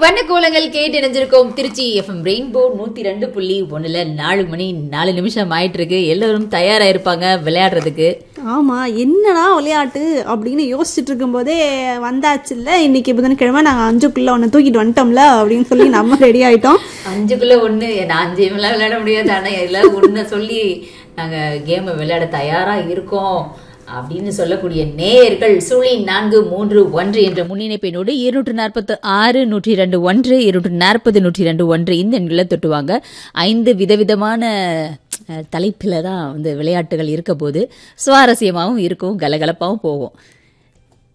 வண்ணக்கோலங்கள் கேட்டு இணைஞ்சிருக்கோம் Trichy FM rainbow நூத்தி ரெண்டு புள்ளி ஒண்ணுல நாலு மணி நாலு நிமிஷம் ஆயிட்டு இருக்கு எல்லாரும் தயாரா இருப்பாங்க விளையாடுறதுக்கு ஆமா என்னடா விளையாட்டு அப்படின்னு யோசிச்சுட்டு இருக்கும்போதே வந்தாச்சுல்ல இன்னைக்கு புதன்கிழமை நாங்க அஞ்சுக்குள்ள ஒன்னு தூக்கிட்டு வந்துட்டோம்ல அப்படின்னு சொல்லி நம்ம ரெடி ஆயிட்டோம் அஞ்சுக்குள்ள ஒண்ணு நான் அஞ்சு எல்லாம் விளையாட முடியாது ஆனா எல்லாரும் ஒண்ணு சொல்லி நாங்க கேம் விளையாட தயாரா இருக்கோம் அப்படின்னு சொல்லக்கூடிய நேயர்கள் சுழி நான்கு மூன்று ஒன்று என்ற முன்னிணைப்பினோடு இருநூற்று நாற்பத்து ஆறு நூற்றி ரெண்டு ஒன்று இருநூற்று நாற்பது நூற்றி ரெண்டு ஒன்று இந்த எண்களை தொட்டுவாங்க ஐந்து விதவிதமான அஹ், தலைப்பில தான் வந்து விளையாட்டுகள் இருக்க போது சுவாரஸ்யமாகவும் இருக்கும் கலகலப்பாகவும் போகும்